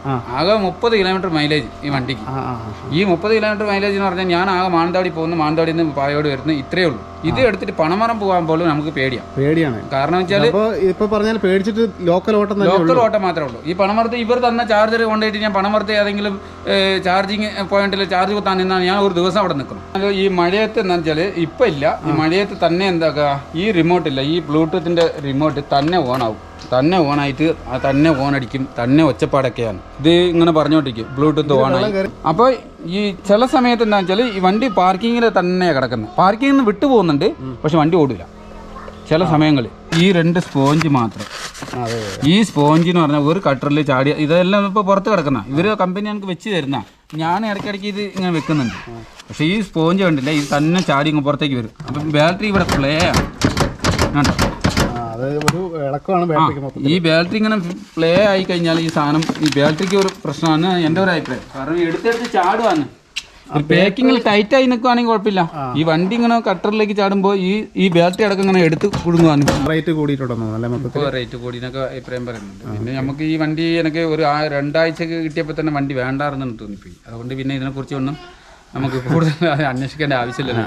ആകെ മുപ്പത് kilometre mileage ഈ വണ്ടിക്ക് ആ ആ ആ. ഈ മുപ്പത് കിലോമീറ്റർ മൈലേജ് എന്ന് പറഞ്ഞാൽ ഞാൻ ആകെ മാനന്തവാടി പോകുന്നു മാനന്തവാടിയിൽ നിന്ന് പായോട് വരുന്നു ഇത്രയേ ഉള്ളൂ ഇത് എടുത്തിട്ട് പണമരം പോകാൻ പോലും നമുക്ക് പേടിയാണ് പേടിയാണ് കാരണം വെച്ചാൽ അപ്പൊ ഇപ്പൊ പറഞ്ഞാൽ പേടിച്ചിട്ട് ലോക്കൽ ഓട്ടം തന്നെ ലോക്കൽ ഓട്ടം മാത്രമേ ഉള്ളൂ ഈ പണമരത്ത് ഇവർ തന്ന ചാർജർ കൊണ്ടുപോയിട്ട് ഞാൻ പണമരത്ത് ഏതെങ്കിലും ചാർജിങ് പോയിന്റിൽ ചാർജ് കുത്താൻ നിന്നാൽ ഞാൻ ഒരു ദിവസം അവിടെ നിൽക്കണം അത് ഈ മഴയത്ത് എന്താ വെച്ചാൽ ഇപ്പം ഇല്ല ഈ മഴയത്ത് തന്നെ എന്താക്കുക ഈ റിമോട്ട് ഇല്ല ഈ ബ്ലൂടൂത്തിന്റെ റിമോട്ട് തന്നെ ഓൺ ആവും തന്നെ ഓൺ ആയിട്ട് അത് തന്നെ ഓൺ അടിക്കും തന്നെ ഒച്ചപ്പാടൊക്കെയാണ് ഇത് ഇങ്ങനെ പറഞ്ഞോണ്ടിരിക്കും ബ്ലൂടൂത്ത് ഓൺ ആയി അപ്പോൾ ഈ ചില സമയത്ത് എന്താ വെച്ചാൽ ഈ വണ്ടി പാർക്കിങ്ങിൽ തന്നെ കിടക്കുന്നത് പാർക്കിങ്ങിൽ നിന്ന് വിട്ടു പോകുന്നുണ്ട് പക്ഷെ വണ്ടി ഓടില്ല ചില സമയങ്ങളിൽ ഈ രണ്ട് സ്പോഞ്ച് മാത്രം അതെ ഈ സ്പോഞ്ച് എന്ന് പറഞ്ഞാൽ ഒരു കട്ടറിൽ ചാടി ഇതെല്ലാം ഇപ്പോൾ പുറത്ത് കിടക്കുന്ന ഇവര് കമ്പനി ഞങ്ങൾക്ക് വെച്ച് തരുന്ന ഞാൻ ഇടയ്ക്കിടയ്ക്ക് ഇത് ഇങ്ങനെ വെക്കുന്നുണ്ട് പക്ഷേ ഈ സ്പോഞ്ച് കണ്ടില്ല ഇത് തന്നെ ചാടി ഇങ്ങ് പുറത്തേക്ക് വരും അപ്പം ബാറ്ററി ഇവിടെ പ്ലേ ആണ് കണ്ടോ ആ, അത് ഒരു ഇളക്കമാണ് ബാറ്ററിക്ക് മൊത്തം ഈ ബാറ്ററി ഇങ്ങനെ പ്ലേ ആയി കഴിഞ്ഞാൽ ഈ സാധനം ഈ ബാറ്ററിക്ക് ഒരു പ്രശ്നമാണ് എൻ്റെ ഒരു അഭിപ്രായം കാരണം എടുത്തെടുത്ത് ചാടുവാന്ന് പാക്കിങ്ങിൽ ടൈറ്റ് ആയി നിൽക്കുവാണെങ്കിൽ കുഴപ്പമില്ല ഈ വണ്ടി ഇങ്ങനെ കട്ടറിലേക്ക് ചാടുമ്പോൾ ഈ ഈ ബാറ്ററി അടക്കം ഇങ്ങനെ എടുത്ത് കുടുങ്ങുവാണ് റേറ്റ് കൂടിയിട്ടുണ്ടെന്നോ നല്ല മൊത്തത്തിൽ ഇപ്പോൾ റേറ്റ് കൂടിയെന്നൊക്കെ അഭിപ്രായം പറയുന്നുണ്ട് പിന്നെ നമുക്ക് ഈ വണ്ടി എനിക്ക് ഒരു ആ രണ്ടാഴ്ചക്ക് കിട്ടിയപ്പോൾ തന്നെ വണ്ടി വേണ്ടായിരുന്നു തോന്നിപ്പോയി അതുകൊണ്ട് പിന്നെ ഇതിനെക്കുറിച്ച് ഒന്നും നമുക്ക് കൂടുതൽ അന്വേഷിക്കേണ്ട ആവശ്യമില്ല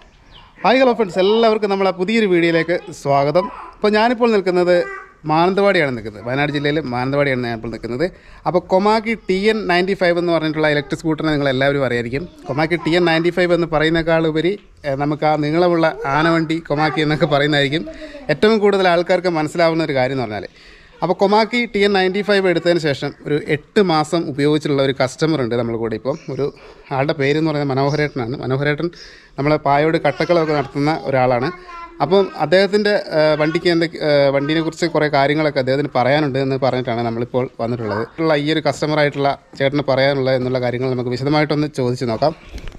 ഹായ് ഹലോ ഫ്രണ്ട്സ് എല്ലാവർക്കും നമ്മളെ പുതിയൊരു വീഡിയോയിലേക്ക് സ്വാഗതം അപ്പോൾ ഞാനിപ്പോൾ നിൽക്കുന്നത് മാനന്തവാടിയാണ് നിൽക്കുന്നത് വയനാട് ജില്ലയിൽ മാനന്തവാടിയാണ് ഞാനിപ്പോൾ നിൽക്കുന്നത് അപ്പോൾ Komaki T N ninety five എന്ന് പറഞ്ഞിട്ടുള്ള ഇലക്ട്രിക് സ്കൂട്ടറിനെ നിങ്ങൾ എല്ലാവരും അറിയായിരിക്കും Komaki T N ninety five എന്ന് പറയുന്നേക്കാൾ ഉപരി ഏഹ്, നമുക്ക് ആ നീളമുള്ള ആനവണ്ടി കൊമാക്കി എന്നൊക്കെ പറയുന്നതായിരിക്കും ഏറ്റവും കൂടുതൽ ആൾക്കാർക്ക് മനസ്സിലാവുന്ന ഒരു കാര്യം എന്ന് പറഞ്ഞാൽ അപ്പോൾ Komaki T N ninety five എടുത്തതിന് ശേഷം ഒരു എട്ട് മാസം ഉപയോഗിച്ചിട്ടുള്ള ഒരു കസ്റ്റമർ ഉണ്ട് നമ്മൾ കൂടെ ഇപ്പം ഒരു ആളുടെ പേര് എന്ന് പറയുന്നത് മനോഹരേട്ടനാണ് മനോഹരേട്ടൻ നമ്മളെ പായോട് കട്ടക്കളമൊക്കെ നടത്തുന്ന ഒരാളാണ് അപ്പം അദ്ദേഹത്തിൻ്റെ വണ്ടിക്ക് എന്തൊക്കെ വണ്ടീനെ കുറിച്ച് കുറേ കാര്യങ്ങളൊക്കെ അദ്ദേഹത്തിന് പറയാനുണ്ട് എന്ന് പറഞ്ഞിട്ടാണ് നമ്മളിപ്പോൾ വന്നിട്ടുള്ളത് ഉള്ള ഈ ഒരു കസ്റ്റമറായിട്ടുള്ള ചേട്ടന് പറയാനുള്ളത് എന്നുള്ള കാര്യങ്ങൾ നമുക്ക് വിശദമായിട്ടൊന്ന് ചോദിച്ചു നോക്കാം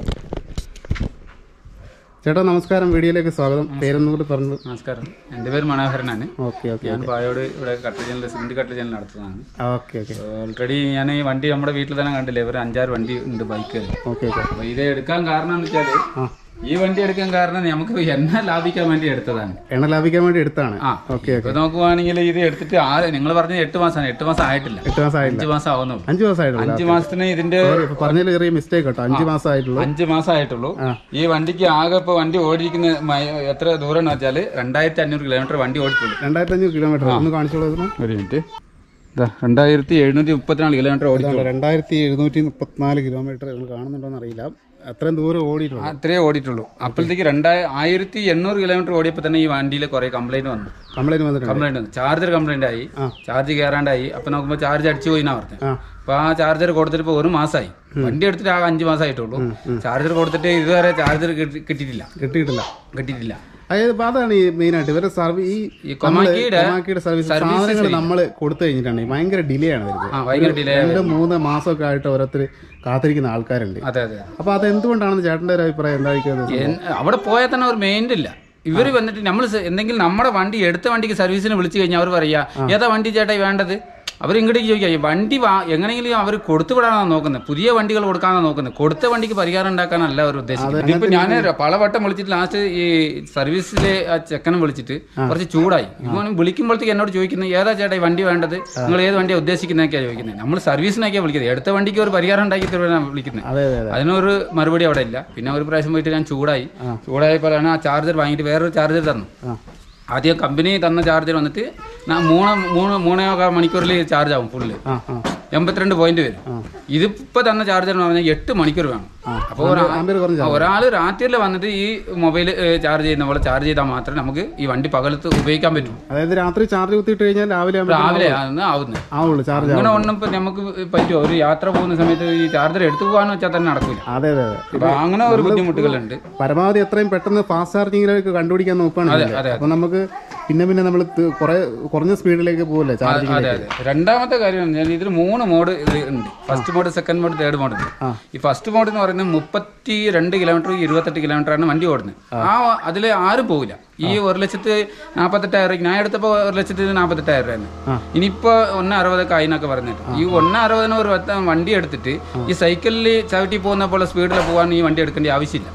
ചേട്ടാ നമസ്കാരം വീഡിയോയിലേക്ക് സ്വാഗതം പേരെന്നുകൂടി പറഞ്ഞു നമസ്കാരം എൻ്റെ പേര് മനോഹരനാണ് ഓക്കെ ഓക്കെ ഞാൻ പായോട് ഇവിടെ കട്ട ചാനൽ സിമെന്റ് കട്ട ചാനൽ നടത്തുന്നതാണ് ഓക്കെ ഓക്കെ ഓൾറെഡി ഞാൻ ഈ വണ്ടി നമ്മുടെ വീട്ടിൽ തന്നെ കണ്ടില്ലേ ഒരു അഞ്ചാറ് വണ്ടി ഉണ്ട് ബൈക്കുകൾ ഓക്കെ ഓക്കെ അപ്പോൾ ഇത് എടുക്കാൻ കാരണം എന്ന് വെച്ചാൽ ഈ വണ്ടി എടുക്കാൻ കാരണം നമുക്ക് എണ്ണ ലാഭിക്കാൻ വേണ്ടി എടുത്തതാണ് എണ്ണ ലാഭിക്കാൻ വേണ്ടി എടുത്താണ് ആ ഓക്കെ ഇപ്പൊ നോക്കുവാണെങ്കിൽ ഇത് എടുത്തിട്ട് ആറ് നിങ്ങൾ പറഞ്ഞ എട്ട് മാസമാണ് എട്ട് മാസം ആയിട്ടില്ല എട്ട് മാസം ആയില്ല അഞ്ച് മാസം ആവുന്നുള്ളൂ അഞ്ച് മാസമായിട്ടുള്ളൂ അഞ്ച് മാസത്തിന് ഇതിന്റെ ഇപ്പൊ പറഞ്ഞതിൽ ചെറിയ മിസ്റ്റേക്ക് കേട്ടോ അഞ്ച് മാസം ആയിട്ടുള്ളൂ അഞ്ച് മാസം ആയിട്ടുള്ളൂ ഈ വണ്ടിക്ക് ആകെ ഇപ്പൊ വണ്ടി ഓടിയിരിക്കുന്ന മൈ- എത്ര ദൂരം എന്ന് വെച്ചാല് രണ്ടായിരത്തി അഞ്ഞൂറ് കിലോമീറ്റർ വണ്ടി ഓടിയിട്ടുള്ളൂ രണ്ടായിരത്തി അഞ്ഞൂറ് കിലോമീറ്റർ ഒന്ന് കാണിച്ചോളൂ ഇതിന്. ഒരു മിനിറ്റ് രണ്ടായിരത്തി എഴുന്നൂറ്റി മുപ്പത്തിനാല് കിലോമീറ്റർ ഓടി ഇതാണ് രണ്ടായിരത്തി എഴുന്നൂറ്റി മുപ്പത്തിനാല് കിലോമീറ്റർ നിങ്ങൾ കാണുന്നുണ്ടോന്ന് അറിയില്ല അത്രയും ദൂരം ഓടിയിട്ടുള്ളൂ അത്രേ ഓടിയിട്ടുള്ളൂ അപ്പോഴത്തേക്ക് രണ്ടായി ആയിരത്തി എണ്ണൂറ് കിലോമീറ്റർ ഓടിയപ്പോൾ തന്നെ ഈ വണ്ടിയിൽ കുറെ കംപ്ലൈന്റ് വന്നു കംപ്ലൈന്റ് വന്നിട്ടുണ്ട് കംപ്ലൈന്റ് വന്നു ചാർജർ കംപ്ലൈന്റ് ആയി ചാർജ് കയറാണ്ടായി അപ്പൊ നോക്കുമ്പോൾ ചാർജ് അടിച്ചു പോയിന്നാ പറഞ്ഞത് ആ. അപ്പൊ ആ ചാർജർ കൊടുത്തിട്ട് ഇപ്പൊ ഒരു മാസമായി വണ്ടി എടുത്തിട്ട് ആകെ അഞ്ച് മാസമായിട്ടുള്ളൂ ചാർജർ കൊടുത്തിട്ട് ഇതുവരെ ചാർജർ കിട്ടിയിട്ടില്ല കിട്ടിയിട്ടില്ല കിട്ടിയിട്ടില്ല അതായത് ഇപ്പൊ അതാണ് ഈ മെയിൻ ആയിട്ട് ഇവരുടെ സർവീസ് ഈ ഈ കൊമാക്കിയുടെ കൊമാക്കിയുടെ സർവീസ് സാധനങ്ങൾ നമ്മൾ കൊടുത്തു കഴിഞ്ഞിട്ടുണ്ട് ഭയങ്കര ഡിലേ ആണ് വരുന്നത് ആ ഭയങ്കര ഡിലേ രണ്ട് മൂന്ന് മാസമൊക്കെ ആയിട്ട് ഓരോരുത്തർ കാത്തിരിക്കുന്ന ആൾക്കാരുണ്ട് അതെ അതെ അപ്പൊ അത് എന്തുകൊണ്ടാണെന്ന് ചേട്ടന്റെ ഒരു അഭിപ്രായം എന്തായിരിക്കും എൻ- അവിടെ പോയാൽ തന്നെ ഒരു മെയിൻ്റ് ഇല്ല ഇവര് വന്നിട്ട് നമ്മൾ എന്തെങ്കിലും നമ്മുടെ വണ്ടി എടുത്ത വണ്ടിക്ക് സർവീസിന് വിളിച്ചു കഴിഞ്ഞാൽ അവർ പറയാ ഏതാ വണ്ടി ചേട്ടായി വേണ്ടത് അവർ ഇങ്ങോട്ടേക്ക് ചോദിക്കാം ഈ വണ്ടി വാ എങ്ങനെയെങ്കിലും അവർ കൊടുത്തു വിടാനാണ് നോക്കുന്നത് പുതിയ വണ്ടികൾ കൊടുക്കാനാണ് നോക്കുന്നത് കൊടുത്ത വണ്ടിക്ക് പരിഹാരം ഉണ്ടാക്കാനല്ല അവർ ഉദ്ദേശിക്കുന്നത് ഇപ്പൊ ഞാൻ പലവട്ടം വിളിച്ചിട്ട് ലാസ്റ്റ് ഈ സർവീസിലെ ആ ചെക്കനെ വിളിച്ചിട്ട് കുറച്ച് ചൂടായി ഇവൻ വിളിക്കുമ്പോഴത്തേക്ക് എന്നോട് ചോദിക്കുന്നത് ഏതാ ചേട്ടാ ഈ വണ്ടി വേണ്ടത് നിങ്ങൾ ഏത് വണ്ടിയാണ് ഉദ്ദേശിക്കുന്നതൊക്കെയാണ് ചോദിക്കുന്നത് നമ്മൾ സർവീസിനൊക്കെയാണ് വിളിക്കുന്നത് എടുത്ത വണ്ടിക്ക് ഒരു പരിഹാരം ഉണ്ടാക്കി തരുവാനാണ് വിളിക്കുന്നത് അതെ അതെ അതെ അതിനൊരു മറുപടി അവിടെ ഇല്ല പിന്നെ ഒരു പ്രാവശ്യം പോയിട്ട് ഞാൻ ചൂടായി ചൂടായപ്പോഴാണ് ആ ചാർജർ വാങ്ങിയിട്ട് വേറൊരു ചാർജർ തന്നു ആ ആദ്യം കമ്പനി തന്ന ചാർജർ വന്നിട്ട് ഞാൻ മൂന്ന് മൂന്ന് മൂന്നേകാൽ മണിക്കൂറിൽ ചാർജ് ആവും ഫുള്ള് ആ ആ എൺപത്തിരണ്ട് പോയിന്റ് വരും ഇതിപ്പോ തന്ന ചാർജർ എന്ന് പറഞ്ഞാൽ എട്ട് മണിക്കൂർ വേണം അപ്പോൾ ആമ്പേർ കുറഞ്ഞ ഒരാൾ രാത്രിയിൽ വന്നിട്ട് ഈ മൊബൈൽ ചാർജ് ചെയ്യുന്ന പോലെ ചാർജ് ചെയ്താൽ മാത്രമേ നമുക്ക് ഈ വണ്ടി പകലത്ത് ഉപയോഗിക്കാൻ പറ്റൂ അതായത് രാത്രി ചാർജ് കുത്തിയിട്ട് കഴിഞ്ഞാൽ രാവിലെ ആകുമ്പോൾ രാവിലെ ആണ് ആവുന്നത് ആവുള്ളൂ ചാർജ് അങ്ങനെ ഒന്നും ഇപ്പൊ നമുക്ക് പറ്റുമോ ഒരു യാത്ര പോകുന്ന സമയത്ത് ഈ ചാർജർ എടുത്തു പോകാന്ന് വെച്ചാൽ തന്നെ നടക്കില്ല അതെ അതെ അതെ അപ്പൊ അങ്ങനെ ഒരു ബുദ്ധിമുട്ടുകളുണ്ട് പരമാവധി എത്രയും പെട്ടെന്ന് ഫാസ്റ്റ് ചാർജിങ്ങിലേക്ക് കണ്ടുപിടിക്കാൻ നോക്കുകയാണെങ്കിൽ അതെ, അപ്പൊ നമുക്ക് പിന്നെ പിന്നെ നമ്മൾ കുറെ കുറഞ്ഞ സ്പീഡിലേക്ക് പോകില്ലേ ചാർജിങ് അതെ അതെ രണ്ടാമത്തെ കാര്യം എന്ന് പറഞ്ഞാൽ ഇതിൽ മൂന്ന് മോഡ് ഉണ്ട് first mode second mode third mode ഉണ്ട് ഈ ഫസ്റ്റ് മോഡ് എന്ന് പറയുന്നത് മുപ്പത്തി രണ്ട് കിലോമീറ്റർ ഇരുപത്തെട്ട് കിലോമീറ്റർ ആണ് വണ്ടി ഓടുന്നത് ആ അതിൽ ആരും പോകില്ല ഈ ഒരു ലക്ഷത്തി നാൽപ്പത്തെട്ടായിരം രൂപ ഞാൻ എടുത്തപ്പോൾ ഒരു ലക്ഷത്തി നാൽപ്പത്തെട്ടായിരം രൂപയാണ് ഇനിയിപ്പോൾ ഒന്ന് അറുപതൊക്കെ ആയിന്നൊക്കെ പറഞ്ഞിട്ട് ഈ ഒന്ന് അറുപതിന് ഒരു പത്ത് വണ്ടി എടുത്തിട്ട് ഈ സൈക്കിളിൽ ചവിട്ടി പോകുന്ന പോലെ സ്പീഡിൽ പോകാൻ ഈ വണ്ടി എടുക്കേണ്ട ആവശ്യമില്ല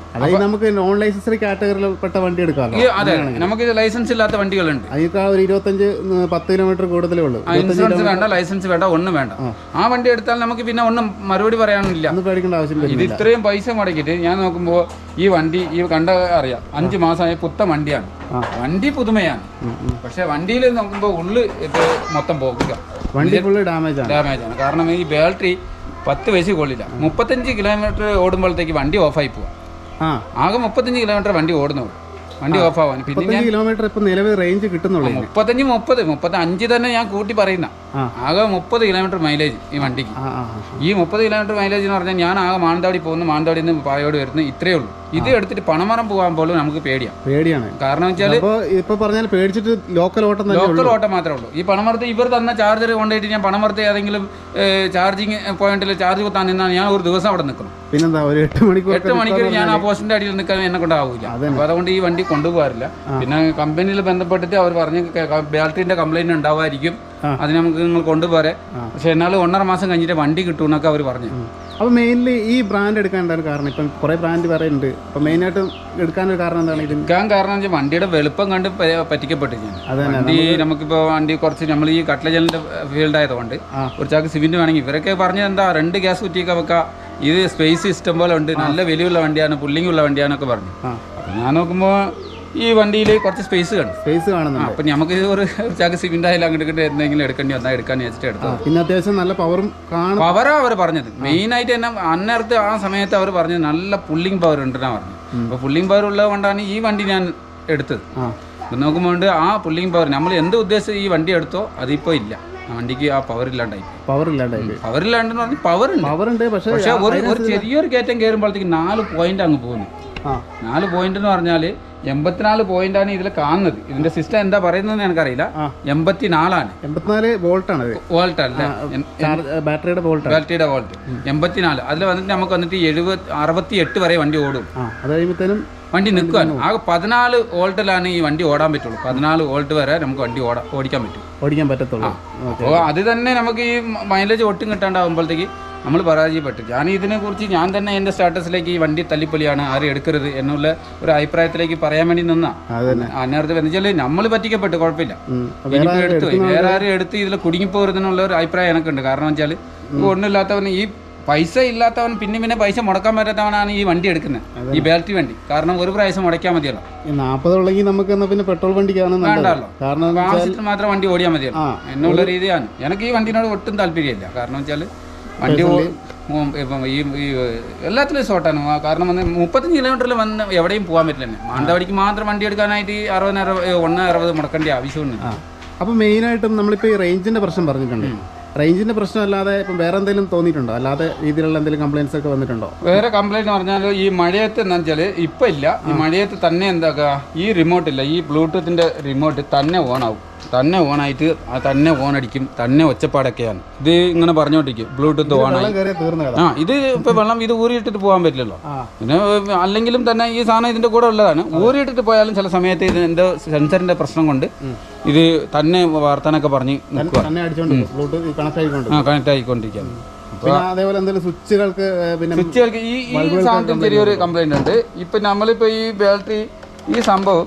അതായത് നമുക്ക് നോൺ ലൈസൻസറി കാറ്റഗറിയിൽ പെട്ട വണ്ടി എടുക്കാമല്ലോ ഈ അതെ നമുക്ക് ഇത് ലൈസൻസ് ഇല്ലാത്ത വണ്ടികളുണ്ട് അതിനൊക്കെ ഒരു ഇരുപത്തഞ്ച് ഉം, പത്ത് കിലോമീറ്റർ കൂടുതലേ ഉള്ളൂ ആ, ഇൻഷുറൻസ് വേണ്ട ലൈസൻസ് വേണ്ട ഒന്നും വേണ്ട ആ വണ്ടി എടുത്താൽ നമുക്ക് പിന്നെ ഒന്നും മറുപടി പറയാനില്ല ഒന്നും പേടിക്കേണ്ട ആവശ്യം ഇത് വരുന്നില്ല ഇത്രയും പൈസ മുടക്കിയിട്ട് ഞാൻ നോക്കുമ്പോൾ ഈ വണ്ടി ഈ കണ്ട അറിയാം അഞ്ച് മാസമായ പുത്ത വണ്ടിയാണ് ആ. വണ്ടി പുതുമയാണ് ഉം, ഉം. പക്ഷെ വണ്ടിയിൽ നോക്കുമ്പോൾ ഉള്ളു ഇത് മൊത്തം പോകുക വണ്ടി ഫുള്ള് ഡാമേജ് ആണ് ഡാമേജ് ആണ് കാരണം ഈ ബാറ്ററി പത്ത് വയസ്സിൽ കൊള്ളില്ല മുപ്പത്തഞ്ച് കിലോമീറ്റർ ഓടുമ്പോഴത്തേക്ക് വണ്ടി ഓഫായി പോവാം ആ ആകെ മുപ്പത്തഞ്ച് കിലോമീറ്റർ വണ്ടി ഓടുന്നുള്ളൂ വണ്ടി ഓഫ് ആവാൻ പിന്നെ മുപ്പത്തഞ്ച് കിലോമീറ്റർ ഇപ്പൊ നിലവിൽ റേഞ്ച് കിട്ടുന്നുള്ളൂ ഇതിന്. മുപ്പത്തഞ്ച് മുപ്പത് മുപ്പത്തി അഞ്ച് തന്നെ ഞാൻ കൂട്ടി പറയുന്ന ആ. ആകെ മുപ്പത് കിലോമീറ്റർ മൈലേജ് ഈ വണ്ടിക്ക് ആ ആ ആ. ഈ മുപ്പത് കിലോമീറ്റർ മൈലേജ് എന്ന് പറഞ്ഞാൽ ഞാൻ ആകെ മാനന്തവാടി പോകുന്നു മാനന്തവാടിയിൽ നിന്ന് പായോട് വരുന്നു ഇത്രയേ ഉള്ളൂ ഇത് എടുത്തിട്ട് പണമരം പോകാൻ പോലും നമുക്ക് പേടിയാണ് പേടിയാണ് കാരണം വെച്ചാൽ അപ്പൊ ഇപ്പൊ പറഞ്ഞാൽ പേടിച്ചിട്ട് ലോക്കൽ ഓട്ടം തന്നെ ലോക്കൽ ഓട്ടം മാത്രമേ ഉള്ളൂ ഈ പണമരത്ത് ഇവർ തന്ന ചാർജർ കൊണ്ടുപോയിട്ട് ഞാൻ പണമരത്ത് ഏതെങ്കിലും ചാർജിങ് പോയിന്റിൽ ചാർജ് കുത്താൻ നിന്നാൽ ഞാൻ ഒരു ദിവസം അവിടെ നിൽക്കണം പിന്നെന്താ ഒരു എട്ട് മണിക്കൂർ എട്ട് മണിക്കൂർ ഞാൻ ആ പോസ്റ്റിന്റെ അടിയിൽ നിൽക്കാൻ എന്നെ കൊണ്ടാവില്ല അപ്പൊ അതുകൊണ്ട് ഈ വണ്ടി കൊണ്ടുപോകാറില്ല പിന്നെ കമ്പനിയിൽ ബന്ധപ്പെട്ടിട്ട് അവർ പറഞ്ഞ് ബാറ്ററിന്റെ കംപ്ലൈന്റ് ഉണ്ടാവുമായിരിക്കും ആ. അതിന് നമുക്ക് നിങ്ങൾ കൊണ്ടുപോരെ പക്ഷെ എന്നാലും ഒന്നര മാസം കഴിഞ്ഞിട്ട് വണ്ടി കിട്ടുമെന്നൊക്കെ അവർ പറഞ്ഞു അപ്പൊ മെയിൻലി ഈ ബ്രാൻഡ് എടുക്കാൻ എന്താണ് കാരണം ഇപ്പം കുറെ ബ്രാൻഡ് വേറെ ഉണ്ട് അപ്പൊ മെയിൻ ആയിട്ട് എടുക്കാനൊരു കാരണം എന്താണ് ഇതിന് എടുക്കാൻ കാരണം വെച്ചാൽ വണ്ടിയുടെ വലുപ്പം കണ്ട് പ- പറ്റിക്കപ്പെട്ടു ഞാൻ അതന്നെ, വണ്ടി നമുക്കിപ്പോൾ വണ്ടി കുറച്ച് നമ്മൾ ഈ കട്ട്ലജലിന്റെ ഫീൽഡ് ആയതുകൊണ്ട് ആ. ഒരു ചാക്ക് സിമെന്റ് വേണമെങ്കിൽ ഇവരൊക്കെ പറഞ്ഞത് എന്താ രണ്ട് ഗ്യാസ് കുറ്റിയൊക്കെ വെക്കാം ഇത് സ്പേസ് ഇഷ്ടം പോലെ ഉണ്ട് നല്ല വിലയുള്ള വണ്ടിയാണ് പുള്ളിങ് ഉള്ള വണ്ടിയാന്നൊക്കെ പറഞ്ഞു ആ അപ്പം ഞാൻ നോക്കുമ്പോൾ ഈ വണ്ടിയിൽ കുറച്ച് സ്പേസ് കണ്ടു സ്പേസ് കാണുന്നുണ്ട് അപ്പം നമുക്ക് ഇത് ഒരു ചാക്ക് സിമെന്റ് ആയാലും അങ്ങോട്ട് ഇങ്ങോട്ട് എന്തെങ്കിലും എടുക്കേണ്ടി വന്നാൽ എടുക്കാന്ന് വെച്ചിട്ട് ആ, എടുത്തു പിന്നെ അത്യാവശ്യം നല്ല പവറും കാണും പവറാ അവർ പറഞ്ഞത് മെയിൻ ആയിട്ട് തന്നെ അന്നേരത്തെ ആ സമയത്ത് അവർ പറഞ്ഞത് നല്ല പുള്ളിങ് പവർ ഉണ്ടെന്നാ പറഞ്ഞു അപ്പോൾ പുള്ളിങ് പവർ ഉള്ളത് കൊണ്ടാണ് ഈ വണ്ടി ഞാൻ എടുത്തത് ആ അപ്പം നോക്കുമ്പോൾ ആ പുള്ളിങ് പവർ നമ്മൾ എന്ത് ഉദ്ദേശിച്ച് ഈ വണ്ടി എടുത്തോ അതിപ്പോൾ ഇല്ല ആ വണ്ടിക്ക് ആ പവർ ഇല്ലാണ്ടായി പവർ ഇല്ലാണ്ടായി പവർ ഇല്ലാണ്ടെന്ന് പറഞ്ഞാൽ പവർ ഉണ്ട് പവർ ഉണ്ട് പക്ഷെ പക്ഷെ ഒരു ഒരു ചെറിയൊരു കയറ്റം കയറുമ്പോഴത്തേക്ക് നാല് പോയിന്റ് അങ്ങ് പോകുന്നു ആ നാല് പോയിന്റ് എന്ന് പറഞ്ഞാൽ എൺപത്തിനാല് പോയിന്റാണ് ഇതിൽ കാണുന്നത് ഇതിന്റെ സിസ്റ്റം എന്താ പറയുന്നത് എനിക്കറിയില്ല ആ. എൺപത്തിനാലാണ് എൺപത്തിനാല് വോൾട്ട് ആണ് ഇത് വോൾട്ട് അല്ല ചാർജ് ബാറ്ററിയുടെ വോൾട്ട് ബാറ്ററിയുടെ വോൾട്ട് എൺപത്തിനാല് അതിൽ വന്നിട്ട് നമുക്ക് വന്നിട്ട് എഴുപത് അറുപത്തി എട്ട് വരെ വണ്ടി ഓടും ആ അത് കഴിയുമ്പോഴത്തേനും വണ്ടി നിൽക്കുവാൻ ആകെ പതിനാല് വോൾട്ടിലാണ് ഈ വണ്ടി ഓടാൻ പറ്റുള്ളൂ പതിനാല് വോൾട്ട് വരെ നമുക്ക് വണ്ടി ഓടാ ഓടിക്കാൻ പറ്റും ഓടിക്കാൻ പറ്റത്തുള്ളൂ അപ്പോൾ അത് തന്നെ നമുക്ക് ഈ മൈലേജ് ഒട്ടും കിട്ടാണ്ടാവുമ്പോഴത്തേക്ക് നമ്മൾ പരാജയപ്പെട്ടു ഞാൻ ഇതിനെ കുറിച്ച് ഞാൻ തന്നെ എൻ്റെ സ്റ്റാറ്റസിലേക്ക് ഈ വണ്ടി തല്ലിപ്പൊളിയാണ് ആരും എടുക്കരുത് എന്നുള്ള ഒരു അഭിപ്രായത്തിലേക്ക് പറയാൻ വേണ്ടി നിന്നാ അത് തന്നെ അന്നേരത്തെ എന്ന് വെച്ചാൽ നമ്മൾ പറ്റിക്കപ്പെട്ടു കുഴപ്പമില്ല ഉം. ഇനിയിപ്പോ എടുത്തു പോയി. വേറെ ആരും എടുത്ത് ഇതിൽ കുടുങ്ങിപ്പോരുന്നുള്ള ഒരു അഭിപ്രായം എനിക്കുണ്ട് കാരണം വെച്ചാൽ ഒന്നുമില്ലാത്തവൻ ഈ പൈസ ഇല്ലാത്തവൻ പിന്നെ പിന്നെ പൈസ മുടക്കാൻ പറ്റാത്തവനാണ് ഈ വണ്ടി എടുക്കുന്നത് ഈ ബാറ്ററി വണ്ടി കാരണം ഒരു പ്രാവശ്യം മുടക്കാൻ മതിയല്ലോ ഈ നാൽപ്പത് ഉള്ളെങ്കിൽ നമുക്ക് എന്നാ പിന്നെ പെട്രോൾ വണ്ടിക്കാണ് നല്ലത് വേണ്ടല്ലോ കാരണം അപ്പൊ ആവശ്യത്തിന് മാത്രം വണ്ടി ഓടിയാൽ മതിയല്ലോ ആ. എന്നുള്ള രീതിയാണ് എനിക്ക് ഈ വണ്ടിനോട് ഒട്ടും താല്പര്യമില്ല കാരണം വെച്ചാൽ വണ്ടി ഓ- ഉം, ഇപ്പം ഈ ഈ എല്ലാത്തിലും ഷോർട്ടാണ് ആ, കാരണം വന്ന് മുപ്പത്തഞ്ച് കിലോമീറ്ററിൽ വന്ന് എവിടെയും പോകാൻ പറ്റില്ല തന്നെ മാനന്തവാടിക്ക് മാത്രം വണ്ടി എടുക്കാനായിട്ട് ഈ അറുപത് അറുപത് ഒന്ന് അറുപത് മുടക്കേണ്ട ആവശ്യമുണ്ട് ആ അപ്പോൾ മെയിനായിട്ടും നമ്മളിപ്പോൾ ഈ റേഞ്ചിൻ്റെ പ്രശ്നം പറഞ്ഞിട്ടുണ്ട് റേഞ്ചിൻ്റെ പ്രശ്നം അല്ലാതെ ഇപ്പം വേറെ എന്തെങ്കിലും തോന്നിയിട്ടുണ്ടോ അല്ലാതെ രീതിയിലുള്ള എന്തെങ്കിലും കംപ്ലയിൻസ് ഒക്കെ വന്നിട്ടുണ്ടോ വേറെ കംപ്ലൈന്റ് പറഞ്ഞാൽ ഈ മഴയത്ത് എന്താ വെച്ചാൽ ഇപ്പം ഇല്ല ഈ മഴയത്ത് തന്നെ എന്താക്കുക ഈ റിമോട്ട് ഇല്ല ഈ ബ്ലൂടൂത്തിന്റെ റിമോട്ട് തന്നെ ഓൺ ആവും തന്നെ ഓൺ ആയിട്ട് ആ തന്നെ ഓൺ അടിക്കും തന്നെ ഒച്ചപ്പാടൊക്കെയാണ് ഇത് ഇങ്ങനെ പറഞ്ഞോണ്ടിരിക്കും ബ്ലൂടൂത്ത് ഓൺ ആയി വെള്ളം കയറിയ തീർന്ന കഥ ആ ഇത് ഇപ്പൊ വെള്ളം ഇത് ഊരിയിട്ടിട്ട് പോകാൻ പറ്റില്ലല്ലോ ആ പിന്നെ അല്ലെങ്കിലും തന്നെ ഈ സാധനം ഇതിന്റെ കൂടെ ഉള്ളതാണ് ഊരിയിട്ടിട്ട് പോയാലും ചില സമയത്ത് ഇത് എന്തോ സെൻസറിന്റെ പ്രശ്നം കൊണ്ട് ഇത് തന്നെ വർത്താനൊക്കെ പറഞ്ഞ് നിൽക്കുക തന്നെ അടിച്ചോണ്ട് ബ്ലൂടൂത്ത് കണക്ട് ആയിക്കൊണ്ട് ആ കണക്ട് ആയിക്കൊണ്ടിരിക്കുകയാണ് പിന്നെ അതേപോലെ എന്തെങ്കിലും സ്വിച്ചുകൾക്ക് ഏഹ്, പിന്നെ സ്വിച്ചുകൾക്ക് ഈ ഈ സാധനത്തിൽ ചെറിയൊരു കംപ്ലൈന്റ് ഉണ്ട് ഇപ്പൊ നമ്മളിപ്പോ ഈ ബാറ്ററി ഈ സംഭവം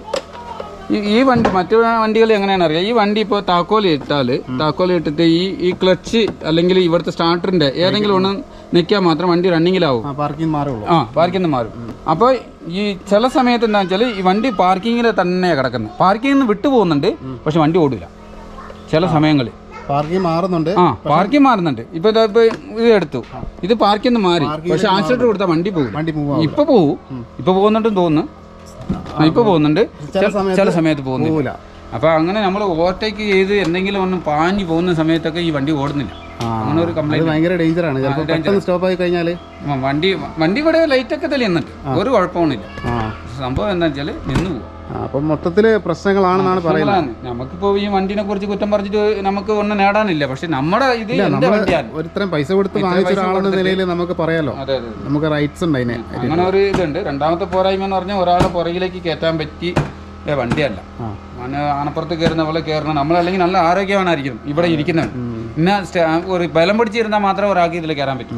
ഈ ഈ വണ്ടി മറ്റു വണ്ടികൾ എങ്ങനെയാണ് അറിയാം ഈ വണ്ടി ഇപ്പോൾ താക്കോൽ ഇട്ടാല് താക്കോൽ ഇട്ടിട്ട് ഈ ഈ ക്ലച്ച് അല്ലെങ്കിൽ ഇവിടുത്തെ സ്റ്റാർട്ടറിന്റെ ഏതെങ്കിലും ഒന്ന് നിൽക്കാൻ മാത്രം വണ്ടി റണ്ണിങ്ങിലാവും പാർക്കിംഗ് മാറുള്ളൂ ആ പാർക്കിംഗ് മാറും അപ്പോൾ ഈ ചില സമയത്ത് എന്താ വെച്ചാൽ ഈ വണ്ടി പാർക്കിങ്ങിൽ തന്നെ കിടക്കുന്നത് പാർക്കിംഗ് നിന്ന് വിട്ടു പോകുന്നുണ്ട് പക്ഷെ വണ്ടി ഓടില്ല ചില സമയങ്ങളിൽ പാർക്കിംഗ് മാറുന്നുണ്ട് ആ പാർക്കിംഗ് മാറുന്നുണ്ട് ഇപ്പൊ ഇതാ ഇപ്പൊ ഇത് എടുത്തു ഇത് പാർക്കിംഗ് മാറി പക്ഷെ ആക്സിഡന്റ് കൊടുത്താൽ വണ്ടി പോകും വണ്ടി മൂവ് ഇപ്പൊ പോവും ഇപ്പൊ പോകുന്നുണ്ടെന്ന് തോന്നുന്നു ആ, ഇപ്പൊ പോകുന്നുണ്ട് ചില സമയത്ത് ചില സമയത്ത് പോകുന്നില്ല പോവില്ല അപ്പൊ അങ്ങനെ നമ്മൾ ഓവർടേക്ക് ചെയ്ത് എന്തെങ്കിലും ഒന്ന് പാഞ്ഞു പോകുന്ന സമയത്തൊക്കെ ഈ വണ്ടി ഓടുന്നില്ല ആ അങ്ങനെ ഒരു അത് കംപ്ലൈന്റ് ഭയങ്കര ഡേഞ്ചറാണ് ചിലപ്പോൾ പെട്ടെന്ന് സ്റ്റോപ്പ് ആയി കഴിഞ്ഞാൽ വണ്ടി വണ്ടി ഇവിടെ ലൈറ്റ് ഒക്കെ തെളിയുന്നുണ്ട് ഒരു കുഴപ്പമൊന്നുമില്ല ആ സംഭവം എന്താ വെച്ചാല് നിന്ന് പോകും ആ, അപ്പം മൊത്തത്തിൽ പ്രശ്നങ്ങളാണെന്നാണ് പറയുന്നത് പ്രശ്നങ്ങളാണ്. നമുക്കിപ്പോ ഈ വണ്ടിനെ കുറിച്ച് കുറ്റം പറഞ്ഞിട്ട് നമുക്ക് ഒന്നും നേടാനില്ല പക്ഷെ നമ്മുടെ ഇത് എന്റെ വണ്ടിയാണ് ഒരുത്തരം പൈസ കൊടുത്ത് വാങ്ങിച്ച ഒരാളെന്ന നിലയിൽ നമുക്ക് പറയാലോ അതെ അതെ നമുക്ക് റൈറ്റ്സ് ഉണ്ട് അതിന് അങ്ങനെ ഒരു ഇതുണ്ട് രണ്ടാമത്തെ പോരായ്മ എന്ന് പറഞ്ഞാൽ ഒരാളെ പുറകിലേക്ക് കയറ്റാൻ പറ്റി ഏ, വണ്ടിയല്ല ആ അങ്ങനെ ആനപ്പുറത്ത് കയറുന്ന പോലെ കയറണം നമ്മളല്ലെങ്കിൽ നല്ല ആരോഗ്യമാണായിരിക്കും ഇവിടെ ഇരിക്കുന്നവൻ പിന്നെ സ്റ്റ- ഒരു ബലം പിടിച്ചിരുന്നാൽ മാത്രമേ ഒരാൾക്ക് ഇതിൽ കയറാൻ പറ്റൂ ഉം.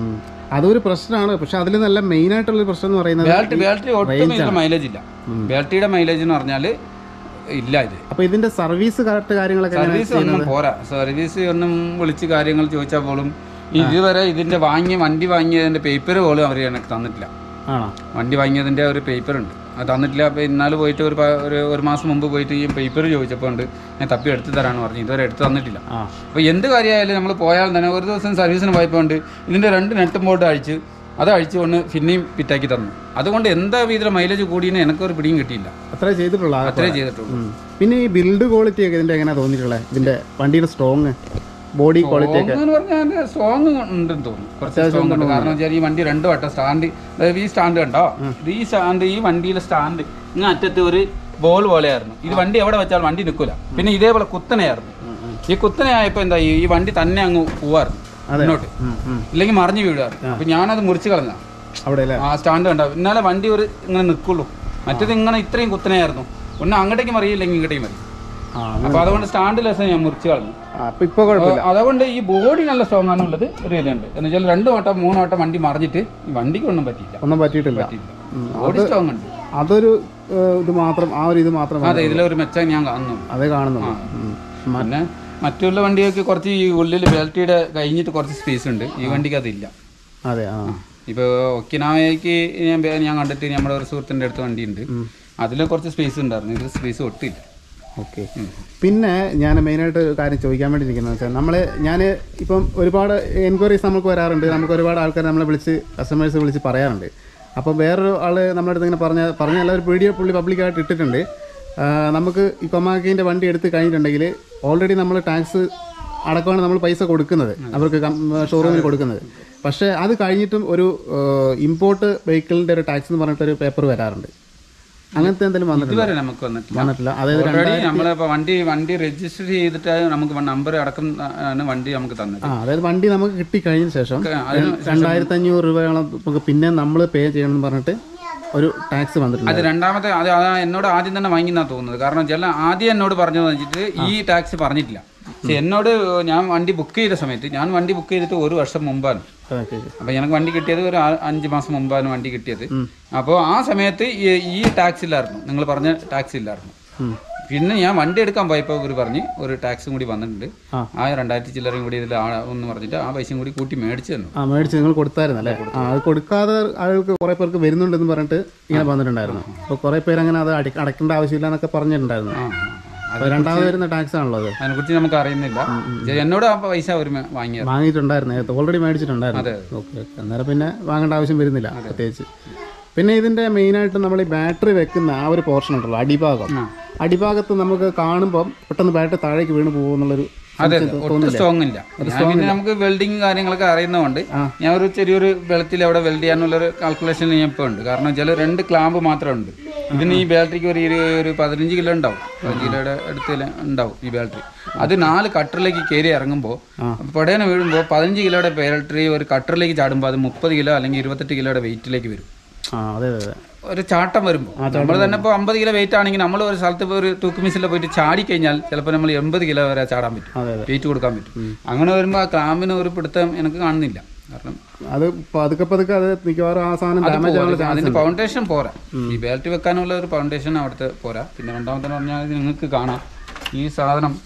അതൊരു പ്രശ്നമാണ് പക്ഷെ അതിൽ നല്ല മെയിൻ ആയിട്ടുള്ള പ്രശ്നം എന്ന് പറയുന്നത് ബാറ്ററി ബാറ്ററി ഒട്ടും ഇതിൽ മൈലേജ് ഇല്ല ബാറ്ററിയുടെ മൈലേജ് എന്ന് പറഞ്ഞാൽ ഇല്ല ഇത് അപ്പൊ ഇതിന്റെ സർവീസ് കറക്റ്റ് കാര്യങ്ങളൊക്കെ എങ്ങനെ സർവീസ് ഒന്നും പോരാ സർവീസ് ഒന്നും വിളിച്ച് കാര്യങ്ങൾ ചോദിച്ചാൽ പോലും ഇതുവരെ ഇതിന്റെ വാങ്ങിയ വണ്ടി വാങ്ങിയതിന്റെ പേപ്പർ പോലും അവർ എനിക്ക് തന്നിട്ടില്ല ആണോ വണ്ടി വാങ്ങിയതിന്റെ ഒരു പേപ്പർ ഉണ്ട് അത് തന്നിട്ടില്ല അപ്പോൾ ഇന്നാല് പോയിട്ട് ഒരു പ- ഒരു ഒരു മാസം മുമ്പ് പോയിട്ട് ഈ പേപ്പർ ചോദിച്ചപ്പോൾ ഉണ്ട് ഞാൻ തപ്പി എടുത്ത് തരാമെന്ന് പറഞ്ഞു ഇതുവരെ എടുത്ത് തന്നിട്ടില്ല ആ അപ്പോൾ എന്ത് കാര്യമായാലും നമ്മൾ പോയാൽ തന്നെ ഒരു ദിവസം സർവീസിന് പോയപ്പോൾ ഉണ്ട് ഇതിന്റെ രണ്ട് നെട്ടും ബോർഡ് അഴിച്ച് അത് അഴിച്ചുകൊണ്ട് പിന്നെയും ഫിറ്റാക്കി തന്നു അതുകൊണ്ട് എന്താ വിധത്തിലെ മൈലേജ് കൂടിയെന്ന് എനിക്കൊരു പിടിയും കിട്ടിയില്ല അത്രേ ചെയ്തിട്ടുള്ളൂ ആകെ അത്രേ ചെയ്തിട്ടുള്ളൂ ഉം. പിന്നെ ഈ ബിൽഡ് ക്വാളിറ്റി ഒക്കെ ഇതിന്റെ എങ്ങനെയാ തോന്നിയിട്ടുള്ളത് ഇതിന്റെ വണ്ടിയുടെ സ്ട്രോങ് ബോഡി ക്വാളിറ്റി ഒക്കെ എന്ന് പറഞ്ഞാൽ സ്ട്രോങ് ഉണ്ടെന്ന് തോന്നുന്നു കുറച്ച് സ്ട്രോങ് ഉണ്ട് കാരണം വെച്ചാൽ ഈ വണ്ടി രണ്ട് വട്ടം സ്റ്റാൻഡ് അതായത് ഈ സ്റ്റാൻഡ് കണ്ടോ ഇത് ഈ സ്റ്റാൻഡ് ഈ വണ്ടിയിലെ സ്റ്റാൻഡ് ഇങ്ങനെ അറ്റത്ത് ഒരു ബോൾ പോലെയായിരുന്നു ഇത് വണ്ടി എവിടെ വെച്ചാൽ വണ്ടി നിൽക്കില്ല പിന്നെ ഇതേപോലെ കുത്തനെയായിരുന്നു ഈ കുത്തനെ ആയപ്പോൾ എന്താ ഈ ഈ വണ്ടി തന്നെ അങ്ങ് പോവായിരുന്നു മുന്നോട്ട് ഉം, ഉം. ഇല്ലെങ്കിൽ മറിഞ്ഞു വീഴുമായിരുന്നു അപ്പൊ ഞാനത് മുറിച്ച് കളഞ്ഞ അവിടെ അല്ലേ ആ സ്റ്റാൻഡ് കണ്ടോ ഇന്നാലെ വണ്ടി ഒരു ഇങ്ങനെ നിൽക്കുള്ളൂ മറ്റേത് ഇങ്ങനെ ഇത്രയും കുത്തനെയായിരുന്നു ഒന്ന് അങ്ങോട്ടേക്ക് മറിയില്ലെങ്കിൽ ഇങ്ങോട്ടേക്ക് മറി ആ അപ്പൊ അതുകൊണ്ട് സ്റ്റാൻഡ് ലെസ് ഞാൻ മുറിച്ച് കളഞ്ഞു ആ, അപ്പൊ ഇപ്പൊ കുഴപ്പമില്ല അപ്പൊ അതുകൊണ്ട് ഈ ബോഡി നല്ല സ്ട്രോങ് ആണുള്ളത് ഒരു ഇതുണ്ട് എന്ന് വെച്ചാൽ രണ്ട് വട്ടം മൂന്ന് വട്ടം വണ്ടി മറിഞ്ഞിട്ട് ഈ വണ്ടിക്ക് ഒന്നും പറ്റിയില്ല ഒന്നും പറ്റിയിട്ടില്ല പറ്റിയില്ല ബോഡി സ്ട്രോങ് ഉണ്ട് അതൊരു ഏഹ്, ഇത് മാത്രം ആ ഒരു ഇത് മാത്രം അതെ ഇതിലൊരു മെച്ചം ഞാൻ കാണുന്നു അതേ കാണുന്നുള്ളൂ ഉം. പിന്നെ മറ്റുള്ള വണ്ടികൾക്ക് കുറച്ച് ഈ ഉള്ളിൽ ബെൽറ്റിയുടെ കഴിഞ്ഞിട്ട് കുറച്ച് സ്പേസ് ഉണ്ട് ഈ വണ്ടിക്ക് അതില്ല അതെ ആ ഇപ്പോൾ ഒക്കിനാവയ്ക്ക് ഞാൻ ബേ- ഞാൻ കണ്ടിട്ട് നമ്മുടെ ഒരു സുഹൃത്തിൻ്റെ അടുത്ത് വണ്ടിയുണ്ട് അതിൽ കുറച്ച് സ്പേസ് ഉണ്ടായിരുന്നു ഇത് സ്പേസ് ഒട്ടില്ല ഓക്കെ പിന്നെ ഞാൻ മെയിനായിട്ട് ഒരു കാര്യം ചോദിക്കാൻ വേണ്ടി ഇരിക്കുന്നത് വെച്ചാൽ നമ്മൾ ഞാൻ ഇപ്പം ഒരുപാട് എൻക്വയറീസ് നമുക്ക് വരാറുണ്ട് നമുക്ക് ഒരുപാട് ആൾക്കാർ നമ്മളെ വിളിച്ച് കസ്റ്റമേഴ്സ് വിളിച്ച് പറയാറുണ്ട് അപ്പോൾ വേറൊരു ആൾ നമ്മുടെ അടുത്ത് ഇങ്ങനെ പറഞ്ഞ പറഞ്ഞ എല്ലാവരും വീഡിയോ പുള്ളി പബ്ലിക്കായിട്ട് ഇട്ടിട്ടുണ്ട് ആ, നമുക്ക് ഈ കൊമാക്കിൻ്റെ വണ്ടി എടുത്ത് കഴിഞ്ഞിട്ടുണ്ടെങ്കിൽ ഓൾറെഡി നമ്മൾ ടാക്സ് അടക്കമാണ് നമ്മൾ പൈസ കൊടുക്കുന്നത് അവർക്ക് ഷോറൂമിൽ കൊടുക്കുന്നത് പക്ഷേ അത് കഴിഞ്ഞിട്ടും ഒരു ഇമ്പോർട്ട് വെഹിക്കിളിൻ്റെ ഒരു ടാക്സ് എന്ന് പറഞ്ഞിട്ടൊരു പേപ്പർ വരാറുണ്ട് അങ്ങനത്തെ എന്തെങ്കിലും വന്നിട്ടുണ്ട് ഇതുവരെ നമുക്ക് വന്നിട്ടില്ല വന്നിട്ടില്ല അതായത് ഓൾറെഡി നമ്മളിപ്പോൾ വണ്ടി വണ്ടി രജിസ്റ്റർ ചെയ്തിട്ട് നമുക്ക് നമ്പർ അടക്കം ആണ് വണ്ടി നമുക്ക് തന്നത് ആ അതായത് വണ്ടി നമുക്ക് കിട്ടിക്കഴിഞ്ഞ ശേഷം അതിന് രണ്ടായിരത്തി അഞ്ഞൂറ് രൂപയോളം നമുക്ക് പിന്നെ നമ്മൾ പേ ചെയ്യണം എന്ന് പറഞ്ഞിട്ട് ഒരു ടാക്സ് വന്നിട്ടുണ്ട് അത് രണ്ടാമത്തെ അത് അതാ എന്നോട് ആദ്യം തന്നെ വാങ്ങിന്നാ തോന്നുന്നത് കാരണം ചില ആദ്യം എന്നോട് പറഞ്ഞതെന്ന് വെച്ചിട്ട് ഈ ടാക്സ് പറഞ്ഞിട്ടില്ല പക്ഷെ എന്നോട് ഞാൻ വണ്ടി ബുക്ക് ചെയ്ത സമയത്ത് ഞാൻ വണ്ടി ബുക്ക് ചെയ്തിട്ട് ഒരു വർഷം മുമ്പാണ് ഓക്കെ അപ്പൊ എനിക്ക് വണ്ടി കിട്ടിയത് ഒരു ആ- അഞ്ച് മാസം മുമ്പാണ് വണ്ടി കിട്ടിയത് അപ്പോൾ ആ സമയത്ത് ഈ- ഈ ടാക്സ് ഇല്ലായിരുന്നു നിങ്ങൾ പറഞ്ഞ ടാക്സ് ഇല്ലായിരുന്നു പിന്നെ ഞാൻ വണ്ടി എടുക്കാൻ പോയപ്പോൾ ഇവർ പറഞ്ഞ് ഒരു ടാക്സും കൂടി വന്നിട്ടുണ്ട് ആ. ആ രണ്ടായിരത്തി ചില്ലറയും കൂടി ഇതിൽ എന്ന് പറഞ്ഞിട്ട് ആ പൈസയും കൂടി കൂട്ടി മേടിച്ചു തന്നു ആ മേടിച്ച് നിങ്ങൾ കൊടുത്തായിരുന്നു അല്ലേ ആ അത് കൊടുക്കാതെ ആളുകൾക്ക് കുറെ പേർക്ക് വരുന്നുണ്ടെന്ന് പറഞ്ഞിട്ട് ഇങ്ങനെ വന്നിട്ടുണ്ടായിരുന്നു അപ്പോൾ കുറെ പേര് അങ്ങനെ അത് അട- അടയ്ക്കേണ്ട ആവശ്യമില്ല എന്നൊക്കെ പറഞ്ഞിട്ടുണ്ടായിരുന്നു ആ, ആ. അപ്പോൾ രണ്ടാമത് വരുന്ന ടാക്സ് ആണല്ലോ അത് അതിനെക്കുറിച്ച് നമുക്ക് അറിയുന്നില്ല പക്ഷേ എന്നോട് ആ പൈസ അവർ വാങ്ങിയത് വാങ്ങിയിട്ടുണ്ടായിരുന്നു ഓൾറെഡി മേടിച്ചിട്ടുണ്ടായിരുന്നു ഓക്കെ ഓക്കെ അന്നേരം പിന്നെ വാങ്ങേണ്ട ആവശ്യം വരുന്നില്ല പ്രത്യേകിച്ച് പിന്നെ ഇതിന്റെ മെയിനായിട്ട് നമ്മൾ ഈ ബാറ്ററി വെക്കുന്ന ആ ഒരു പോർഷൻ ഉണ്ടല്ലോ അടിഭാഗം അടിഭാഗത്ത് നമുക്ക് കാണുമ്പോൾ പെട്ടെന്ന് ബാറ്ററി താഴേക്ക് വീണ് പോകുന്നുള്ളൊരു അതെ അതെ ഒട്ടും സ്ട്രോങ് ഇല്ല ഞാൻ പിന്നെ നമുക്ക് വെൽഡിങ് കാര്യങ്ങളൊക്കെ അറിയുന്നതുകൊണ്ട് ഞാൻ ഒരു ചെറിയൊരു വെള്ളത്തിൽ അവിടെ വെൽഡ് ചെയ്യാനുള്ള ഒരു കാൽക്കുലേഷൻ ഞാൻ ഇപ്പോൾ ഉണ്ട് കാരണം വെച്ചാൽ രണ്ട് ക്ലാമ്പ് മാത്രമേ ഉണ്ട് ഇതിന് ഈ ബാറ്ററിക്ക് ഒരു ഇരു- ഒരു പതിനഞ്ച് കിലോ ഉണ്ടാവും പതിനഞ്ച് കിലോയുടെ അടുത്ത് ഉണ്ടാവും ഈ ബാറ്ററി അത് നാല് കട്ടറിലേക്ക് കയറി ഇറങ്ങുമ്പോൾ പടയനെ വീഴുമ്പോൾ പതിനഞ്ച് കിലോയുടെ ബാറ്ററി ഒരു കട്ടറിലേക്ക് ചാടുമ്പോൾ അത് മുപ്പത് കിലോ അല്ലെങ്കിൽ ഇരുപത്തെട്ട് കിലോയുടെ വെയിറ്റിലേക്ക് വരും ആ അതെ അതെ അതെ ഒരു ചാട്ടം വരുമ്പോൾ നമ്മൾ തന്നെ ഇപ്പോൾ അമ്പത് കിലോ വെയിറ്റ് ആണെങ്കിൽ നമ്മൾ ഒരു സ്ഥലത്ത് പോയി ഒരു തൂക്ക് മിസിൽ പോയിട്ട് ചാടി കഴിഞ്ഞാൽ ചിലപ്പോൾ നമ്മൾ എൺപത് കിലോ വരെ ചാടാൻ പറ്റും അതെ അതെ വെയിറ്റ് കൊടുക്കാൻ പറ്റും അങ്ങനെ വരുമ്പോൾ ആ ക്ലാമ്പിന് ഒരു പിടുത്തം എനിക്ക് കാണുന്നില്ല കാരണം അത് പതുക്കെ പതുക്കെ അത് മിക്കവാറും ആ സാധനം ഡാമേജ് ആവാനുള്ള ചാൻസ് അതിന്റെ ഫൗണ്ടേഷൻ പോരാ ഈ ബാലറ്റ് വെക്കാനുള്ള ഒരു ഫൗണ്ടേഷൻ അവിടുത്തെ പോരാ പിന്നെ രണ്ടാമത്തെ പറഞ്ഞാൽ നിങ്ങൾക്ക് കാണാം ഈ സാധനം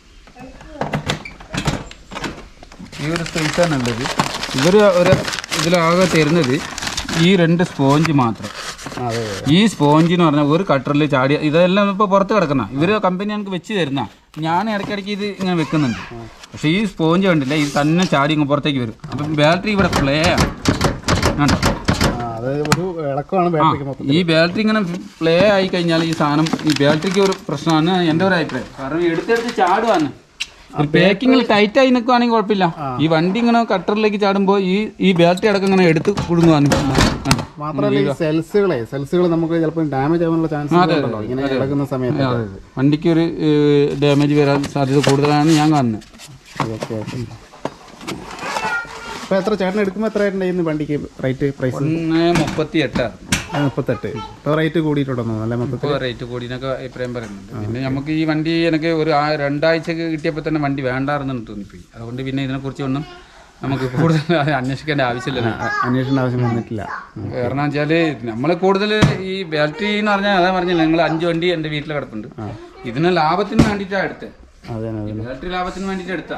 ഈ ഒരു സ്പേസ് ആണ് ഉള്ളത് ഇവർ ഒരു ഇതിലാകെ തരുന്നത് ഈ രണ്ട് സ്പോഞ്ച് മാത്രം അതെ ഈ സ്പോഞ്ച് എന്ന് പറഞ്ഞാൽ ഒരു കട്ടറിൽ ചാടി ഇതെല്ലാം ഇപ്പോൾ പുറത്ത് കിടക്കുന്ന ഇവര് കമ്പനി ഞങ്ങൾക്ക് വെച്ച് തരുന്ന ഞാൻ ഇടയ്ക്കിടയ്ക്ക് ഇത് ഇങ്ങനെ വെക്കുന്നുണ്ട് പക്ഷേ ഈ സ്പോഞ്ച് കണ്ടില്ല ഇത് തന്നെ ചാടി ഇങ്ങ് പുറത്തേക്ക് വരും അപ്പം ബാറ്ററി ഇവിടെ പ്ലേ ആണ് കണ്ടോ ആ, അത് ഒരു ഇളക്കമാണ് ബാറ്ററിക്ക് മൊത്തം ഈ ബാറ്ററി ഇങ്ങനെ പ്ലേ ആയി കഴിഞ്ഞാൽ ഈ സാധനം ഈ ബാറ്ററിക്ക് ഒരു പ്രശ്നമാണ് എൻ്റെ ഒരു അഭിപ്രായം കാരണം എടുത്തെടുത്ത് ചാടുവാണ് പാക്കിങ്ങിൽ ടൈറ്റ് ആയി നിൽക്കുവാണെങ്കിൽ കുഴപ്പമില്ല ഈ വണ്ടി ഇങ്ങനെ കട്ടറിലേക്ക് ചാടുമ്പോൾ ഈ ഈ ബാറ്ററി അടക്കം ഇങ്ങനെ എടുത്ത് കുടുങ്ങുവാണ് കണ്ടോ? മാത്രമല്ല ഈ സെൽസുകളെ സെൽസുകൾ നമുക്ക് ചിലപ്പോൾ ഡാമേജ് ആവാനുള്ള ചാൻസ് ഉണ്ടല്ലോ ഇങ്ങനെ ഇളകുന്ന സമയത്ത് അതെ, അതെ. വണ്ടിക്ക് ഒരു ഡാമേജ് വരാൻ സാധ്യത കൂടുതലാണ് ഞാൻ കാണുന്നത് ഓക്കെ ഓക്കെ അപ്പോൾ എത്ര ചേട്ടൻ എടുക്കുമ്പോൾ എത്ര ആയിട്ടുണ്ടായിരുന്നു വണ്ടിക്ക് റേറ്റ് പ്രൈസ് ഒന്ന് മുപ്പത്തി എട്ടായിരുന്നു മുപ്പത്തെട്ട് ഇപ്പോൾ റേറ്റ് കൂടിയിട്ടുണ്ടെന്നോ അല്ലേ മൊത്തത്തിൽ ഇപ്പോൾ റേറ്റ് കൂടിനൊക്കെ അഭിപ്രായം പറയുന്നുണ്ട് പിന്നെ നമുക്ക് ഈ വണ്ടി എനിക്ക് ഒരു ആ- രണ്ടാഴ്ചക്ക് കിട്ടിയപ്പോൾ തന്നെ വണ്ടി വേണ്ടായിരുന്നു തോന്നിപ്പോയി അതുകൊണ്ട് പിന്നെ ഇതിനെക്കുറിച്ച് ഒന്നും നമുക്ക് കൂടുതൽ അത് അന്വേഷിക്കേണ്ട ആവശ്യമില്ല അ- അന്വേഷണ ആവശ്യം വന്നിട്ടില്ല കാരണം വെച്ചാല് നമ്മൾ കൂടുതൽ ഈ ബാറ്ററി എന്ന് പറഞ്ഞാൽ അതാ പറഞ്ഞില്ല നിങ്ങൾ അഞ്ച് വണ്ടി എൻ്റെ വീട്ടിൽ കിടപ്പുണ്ട് ഇതിന് ലാഭത്തിന് വേണ്ടിയിട്ടാണ് എടുത്തത് അതെ അതെ ബാറ്ററി ലാഭത്തിന് വേണ്ടിയിട്ട് എടുത്താ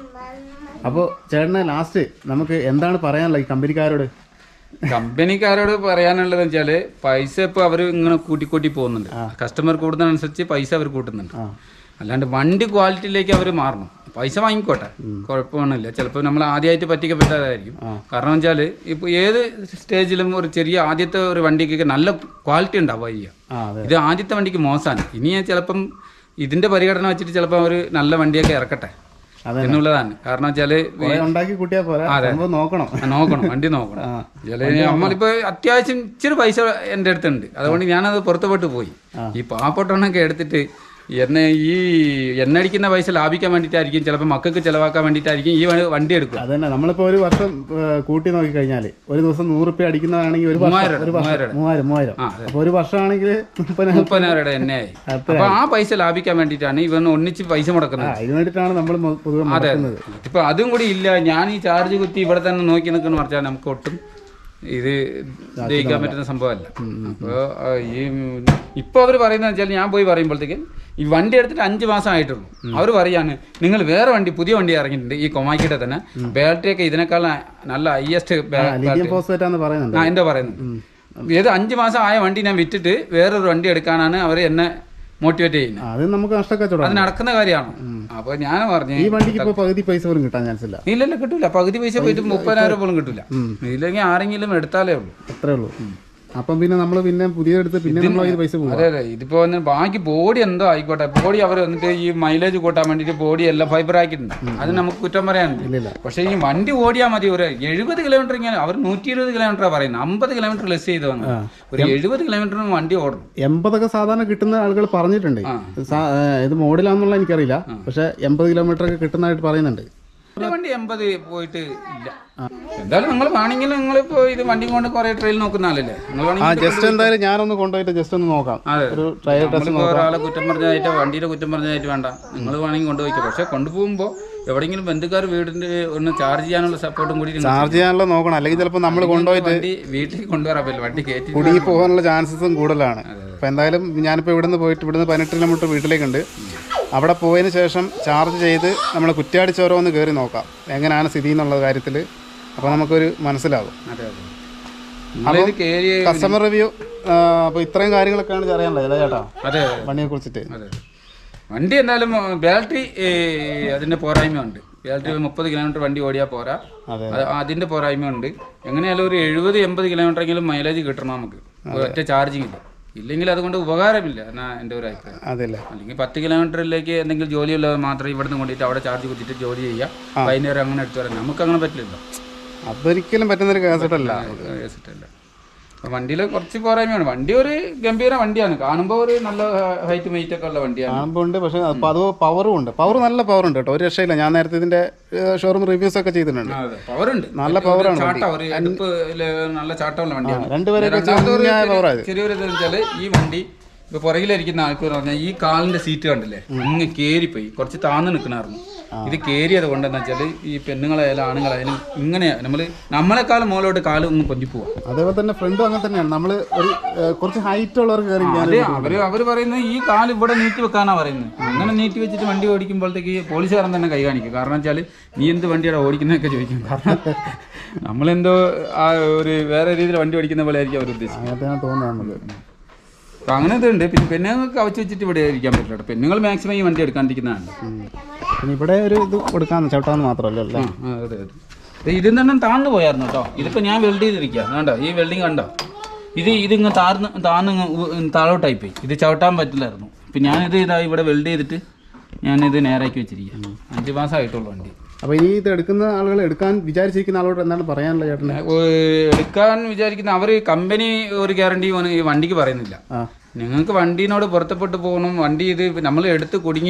അപ്പോൾ ചേട്ടന് ലാസ്റ്റ് നമുക്ക് എന്താണ് പറയാനുള്ളത് ഈ കമ്പനിക്കാരോട് കമ്പനിക്കാരോട് പറയാനുള്ളത് വെച്ചാല് പൈസ ഇപ്പൊ അവർ ഇങ്ങനെ കൂട്ടി കൂട്ടി പോകുന്നുണ്ട് കസ്റ്റമർ കൂടുന്നതനുസരിച്ച് പൈസ അവർ കൂട്ടുന്നുണ്ട് ആ അല്ലാണ്ട് വണ്ടി ക്വാളിറ്റിയിലേക്ക് അവർ മാറണം പൈസ വാങ്ങിക്കോട്ടെ കുഴപ്പമൊന്നുമില്ല ചിലപ്പോൾ നമ്മൾ ആദ്യമായിട്ട് പറ്റിക്കപ്പെട്ടതായിരിക്കും കാരണം വെച്ചാൽ ഇപ്പോൾ ഏത് സ്റ്റേജിലും ഒരു ചെറിയ ആദ്യത്തെ ഒരു വണ്ടിക്കൊക്കെ നല്ല ക്വാളിറ്റി ഉണ്ടാവും വയ്യ ആ അതെ ഇത് ആദ്യത്തെ വണ്ടിക്ക് മോശമാണ് ഇനി ചിലപ്പം ഇതിന്റെ പരിഗണന വെച്ചിട്ട് ചിലപ്പോൾ അവർ നല്ല വണ്ടിയൊക്കെ ഇറക്കട്ടെ അതെ. എന്നുള്ളതാണ് കാരണം വെച്ചാൽ കുറെ ഉണ്ടാക്കി കൂട്ടിയാ പോരാ സംഭവം നോക്കണം നോക്കണം വണ്ടി നോക്കണം ചില നമ്മളിപ്പോ അത്യാവശ്യം ഇച്ചിരി പൈസ എൻ്റെ അടുത്തുണ്ട് അതുകൊണ്ട് ഞാനത് പുറത്തുപോട്ട് പോയി ഈ പാവപ്പെട്ടവണ്ണൊക്കെ എടുത്തിട്ട് എന്നെ ഈ എണ്ണ അടിക്കുന്ന പൈസ ലാഭിക്കാൻ വേണ്ടിയിട്ടായിരിക്കും ചിലപ്പോൾ മക്കൾക്ക് ചിലവാക്കാൻ വേണ്ടിയിട്ടായിരിക്കും ഈ വ- വണ്ടി എടുക്കുക അതന്നെ നമ്മളിപ്പോ ഒരു വർഷം ഏ, കൂട്ടി നോക്കി കഴിഞ്ഞാല് ഒരു ദിവസം നൂറ് റുപ്യ അടിക്കുന്നതാണെങ്കിൽ ഒരു വർഷം മൂവായിരം ഒരു വർഷം മൂവായിരം മൂവായിരം മൂവായിരം അപ്പൊ ഒരു വർഷമാണെങ്കിൽ മുപ്പതിനായിരം മുപ്പതിനായിരം എണ്ണയായി അപ്പൊ ആ പൈസ ലാഭിക്കാൻ വേണ്ടിയിട്ടാണ് ഇവൻ ഒന്നിച്ച് പൈസ മുടക്കുന്നത് അതിന് വേണ്ടിയിട്ടാണ് നമ്മൾ പൊതുവെ മുടക്കുന്നത് ഇപ്പൊ അതും കൂടി ഇല്ല ഞാൻ ഈ ചാർജ് കുത്തി ഇവിടെ തന്നെ നോക്കി നിൽക്കുന്ന പറഞ്ഞാൽ നമുക്ക് ഒട്ടും ഇത് ജയിക്കാൻ പറ്റുന്ന സംഭവമല്ല അപ്പോൾ ഈ ഇപ്പൊ അവർ പറയുന്നത് വെച്ചാൽ ഞാൻ പോയി പറയുമ്പോഴത്തേക്ക് ഈ വണ്ടി എടുത്തിട്ട് അഞ്ച് മാസം ആയിട്ടുള്ളൂ അവർ പറയാണ് നിങ്ങൾ വേറെ വണ്ടി പുതിയ വണ്ടി ഇറങ്ങിയിട്ടുണ്ട് ഈ കൊമാക്കിയുടെ തന്നെ ബാറ്ററി ഒക്കെ ഇതിനേക്കാൾ നല്ല ഹയസ്റ്റ് ലിഥിയം ഫോസ്ഫേറ്റ് ആണെന്ന് പറയുന്നുണ്ട് ആ എന്റെ പറയുന്നത് ഏത് അഞ്ച് മാസം ആയ വണ്ടി ഞാൻ വിറ്റിട്ട് വേറൊരു വണ്ടി എടുക്കാനാണ് അവർ എന്നെ മോട്ടിവേറ്റ് ചെയ്യുന്നത് ആ, അത് നമുക്ക് നഷ്ടക്കച്ചവടം അത് നടക്കുന്ന കാര്യമാണ് അപ്പൊ ഞാൻ പറഞ്ഞു ഈ വണ്ടിക്ക് ഇപ്പൊ പകുതി പൈസ പോലും കിട്ടാൻ ചാൻസ് ഇല്ല ഇല്ലല്ല കിട്ടൂല പകുതി പൈസ പോയിട്ട് മുപ്പതിനായിരം പോലും കിട്ടൂല ഇല്ലെങ്കിൽ ആരെങ്കിലും എടുത്താലേ ഉള്ളൂ അത്രേ ഉള്ളൂ അപ്പം പിന്നെ നമ്മൾ പിന്നെ പുതിയതെടുത്ത് പിന്നെ നമ്മൾ ഇത് പൈസ പോകും അതെ അതെ ഇതിപ്പോ വന്ന് ബാക്കി ബോഡി എന്തോ ആയിക്കോട്ടെ ബോഡി അവർ വന്നിട്ട് ഈ മൈലേജ് കൂട്ടാൻ വേണ്ടിയിട്ട് ബോഡി എല്ലാം ഫൈബർ ആക്കിയിട്ടുണ്ട് അത് നമുക്ക് കുറ്റം പറയാനുണ്ട് ഇല്ലില്ല പക്ഷേ ഈ വണ്ടി ഓടിയാൽ മതി ഒരു എഴുപത് കിലോമീറ്റർ ഇങ്ങനെ അവർ നൂറ്റി ഇരുപത് കിലോമീറ്ററാണ് പറയുന്നത് അമ്പത് കിലോമീറ്റർ ലെസ് ചെയ്ത് വന്നു ഒരു എഴുപത് കിലോമീറ്ററിന് വണ്ടി ഓടണം എൺപതൊക്കെ സാധാരണ കിട്ടുന്ന ആളുകൾ പറഞ്ഞിട്ടുണ്ട് സാ- ഏ, ഇത് മോഡലാന്നുള്ള എനിക്കറിയില്ല പക്ഷെ എൺപത് കിലോമീറ്റർ ഒക്കെ കിട്ടുന്നതായിട്ട് പറയുന്നുണ്ട് ഒരു വണ്ടി എൺപത് പോയിട്ട് ഇല്ല എന്തായാലും നിങ്ങൾ വേണമെങ്കിൽ നിങ്ങളിപ്പോ ഇത് വണ്ടി കൊണ്ട് കുറെ ട്രെയിൽ നോക്കുന്ന ആളല്ലേ നിങ്ങൾ ആ വേണമെങ്കിൽ ജസ്റ്റ് എന്തായാലും ഞാനൊന്ന് കൊണ്ടുപോയിട്ട് ജസ്റ്റ് ഒന്ന് നോക്കാം അതെ. ഒരു ട്രയൽ ടെസ്റ്റ് നമ്മളിപ്പോ ഒരാളെ കുറ്റം പറഞ്ഞതായിട്ടോ വണ്ടിയുടെ കുറ്റം പറഞ്ഞതായിട്ട് വേണ്ട നിങ്ങൾ വേണമെങ്കിൽ കൊണ്ടുപോയിക്കോ പക്ഷെ കൊണ്ടുപോകുമ്പോൾ എവിടെയെങ്കിലും ബന്ധുക്കാർ വീടിന്റെ ഒന്ന് ചാർജ് ചെയ്യാനുള്ള സപ്പോർട്ടും കൂടി നിങ്ങൾ ചാർജ് ചെയ്യാനുള്ള നോക്കണം അല്ലെങ്കിൽ ചിലപ്പോൾ നമ്മൾ കൊണ്ടുപോയിട്ട് വണ്ടി വീട്ടിൽ കൊണ്ടുവരാൻ പറ്റില്ല വണ്ടി കയറ്റി കുടുങ്ങി പോകാനുള്ള ചാൻസസും കൂടുതലാണ് അപ്പം എന്തായാലും ഞാനിപ്പോൾ ഇവിടുന്ന് പോയിട്ട് ഇവിടുന്ന് പതിനെട്ട് കിലോമീറ്റർ വീട്ടിലേക്കുണ്ട് അവിടെ പോയതിന് ശേഷം ചാർജ് ചെയ്ത് നമ്മൾ കുറ്റ്യാടി ചോരം ഒന്ന് കയറി നോക്കാം എങ്ങനെയാണ് സ്ഥിതി എന്നുള്ള കാര്യത്തിൽ അപ്പോൾ നമുക്കൊരു മനസ്സിലാവും അതെ അതെ നമ്മളിത് കയറി കസ്റ്റമർ റിവ്യൂ അപ്പോൾ ഇത്രയും കാര്യങ്ങളൊക്കെയാണ് അറിയാനുള്ളത് അല്ലേ ചേട്ടാ അതെ വണ്ടിയെ കുറിച്ചിട്ട് അതെ വണ്ടി എന്തായാലും ബാറ്ററി അതിന്റെ പോരായ്മയുണ്ട് ബാറ്ററി മുപ്പത് കിലോമീറ്റർ വണ്ടി ഓടിയാൽ പോരാ അതെ. അത് അതിന്റെ പോരായ്മയുണ്ട് എങ്ങനെയാലും ഒരു എഴുപത് എൺപത് കിലോമീറ്റർ എങ്കിലും മൈലേജ് കിട്ടണം നമുക്ക് ഒറ്റ ചാർജിങ്ങില്ല ഇല്ലെങ്കിൽ അതുകൊണ്ട് ഉപകാരമില്ല എന്നാ എൻ്റെ ഒരു അഭിപ്രായം അതല്ലേ അല്ലെങ്കിൽ പത്ത് കിലോമീറ്ററിലേക്ക് എന്തെങ്കിലും ജോലിയുള്ളവർ മാത്രം ഇവിടുന്ന് കൊണ്ടിട്ട് അവിടെ ചാർജ് കുത്തിയിട്ട് ജോലി ചെയ്യാം വൈകുന്നേരം അങ്ങനെ എടുത്തു വരാം നമുക്ക് അങ്ങനെ പറ്റില്ലല്ലോ അതൊരിക്കലും പറ്റുന്നൊരു കേസറ്റല്ല കേസിട്ടല്ല വണ്ടിയിൽ കുറച്ച് പോരായ്മയാണ് വണ്ടി ഒരു ഗംഭീര വണ്ടിയാണ് കാണുമ്പോൾ ഒരു നല്ല ഹൈറ്റ് വെയിറ്റ് ഒക്കെ ഉള്ള വണ്ടിയാണ് കാണുമ്പോൾ ഉണ്ട് പക്ഷേ അപ്പോൾ അത് പവറും ഉണ്ട് പവർ നല്ല പവർ ഉണ്ട് കേട്ടോ ഒരു രക്ഷയില്ല ഞാൻ നേരത്തെ ഇതിന്റെ ഷോറൂം റിവ്യൂസ് ഒക്കെ ചെയ്തിട്ടുണ്ട് പവർ ഉണ്ട് നല്ല ഒരു power ആണ് ചാട്ടം ഒരു എടുപ്പില് നല്ല ചാട്ടമുള്ള വണ്ടിയാണ് രണ്ടുപേരെ രണ്ടാമത്തെ ഒരു കുഞ്ഞായ ചെറിയ- power ആയത്. ചെറിയൊരു ഇത് വെച്ചാല് ഈ വണ്ടി ഇപ്പൊ പുറകിലിരിക്കുന്ന ആൾക്ക് പറഞ്ഞാൽ ഈ കാലിന്റെ സീറ്റ് കണ്ടില്ലേ ഇങ്ങ് കേറിപ്പോയി കുറച്ച് താന്ന് നിൽക്കണായിരുന്നു ഇത് കേറിയത് കൊണ്ടെന്ന് വെച്ചാല് ഈ പെണ്ണുങ്ങളായാലും ആണുങ്ങളായാലും ഇങ്ങനെയാ നമ്മള് നമ്മളെക്കാളും മുകളിലോട്ട് കാല് ഒന്ന് പൊന്തി പോവാ അതേപോലെ തന്നെ ഫ്രണ്ടും അങ്ങനെ തന്നെയാണ് നമ്മൾ ഒരു ഏഹ്, കുറച്ച് ഹൈറ്റ് ഉള്ളവർക്ക് കയറി ഇരിക്കാൻ അതെ അവര് അവര് പറയുന്നത് ഈ കാല് ഇവിടെ നീട്ടി വെക്കാനാ പറയുന്നത് അങ്ങനെ നീട്ടി വെച്ചിട്ട് വണ്ടി ഓടിക്കുമ്പോഴത്തേക്ക് പോലീസുകാരൻ തന്നെ കൈ കാണിക്കും കാരണം വെച്ചാൽ നീ എന്ത് വണ്ടിയുടെ ഓടിക്കുന്നതൊക്കെ ചോദിക്കും കാരണം നമ്മളെന്തോ ആ ഒരു വേറെ രീതിയിൽ വണ്ടി ഓടിക്കുന്ന പോലെ ആയിരിക്കും അവർ ഉദ്ദേശിക്കുന്നത് അങ്ങനത്തെയാണ് തോന്നുന്നത് നമുക്ക് അപ്പൊ അങ്ങനെ ഇതുണ്ട് പിന്നെ പെണ്ണുങ്ങൾക്ക് കവച്ച് വെച്ചിട്ട് ഇവിടെ ഇരിക്കാൻ പറ്റില്ല കേട്ടോ. പെണ്ണുങ്ങൾ മാക്സിമം ഈ വണ്ടി എടുക്കാണ്ടിരിക്കുന്നതാണ് ഉം. പിന്നെ ഇവിടെ ഒരു ഇത് കൊടുക്കാന്ന് ചവിട്ടാന്ന് മാത്രമല്ല അല്ലേ ആ, ആ, അതെ അതെ ഇത് ഇതിൽ തന്നെ താഴ്ന്നു പോയായിരുന്നു കേട്ടോ ഇതിപ്പോ ഞാൻ വെൽഡ് ചെയ്തിരിക്കുക കണ്ടോ ഈ വെൽഡിങ് കണ്ടോ ഇത് ഇതിങ്ങ് താഴ്ന്ന് താഴ്ന്ന് ഇങ്ങ് ഉ- താഴോട്ടായി പോയി ഇത് ചവിട്ടാൻ പറ്റില്ലായിരുന്നു ഇപ്പൊ ഞാനിത് ഇതാ ഇവിടെ വെൽഡ് ചെയ്തിട്ട് ഞാനിത് നേരാക്കി വെച്ചിരിക്കുക അഞ്ച് മാസം ആയിട്ടുള്ളൂ വണ്ടി അപ്പോൾ ഇനി ഇത് എടുക്കുന്ന ആളുകൾ എടുക്കാൻ വിചാരിച്ചിരിക്കുന്ന ആളോട് എന്താണ് പറയാനുള്ളത് ചേട്ടന് ഏ, എടുക്കാൻ വിചാരിക്കുന്ന അവർ കമ്പനി ഒരു ഗ്യാരണ്ടി ഈ വണ്ടിക്ക് പറയുന്നില്ല ആ നിങ്ങൾക്ക് വണ്ടീനോട് പുറത്തപ്പെട്ട് പോകണം വണ്ടി ഇത് നമ്മൾ എടുത്ത് കുടുങ്ങി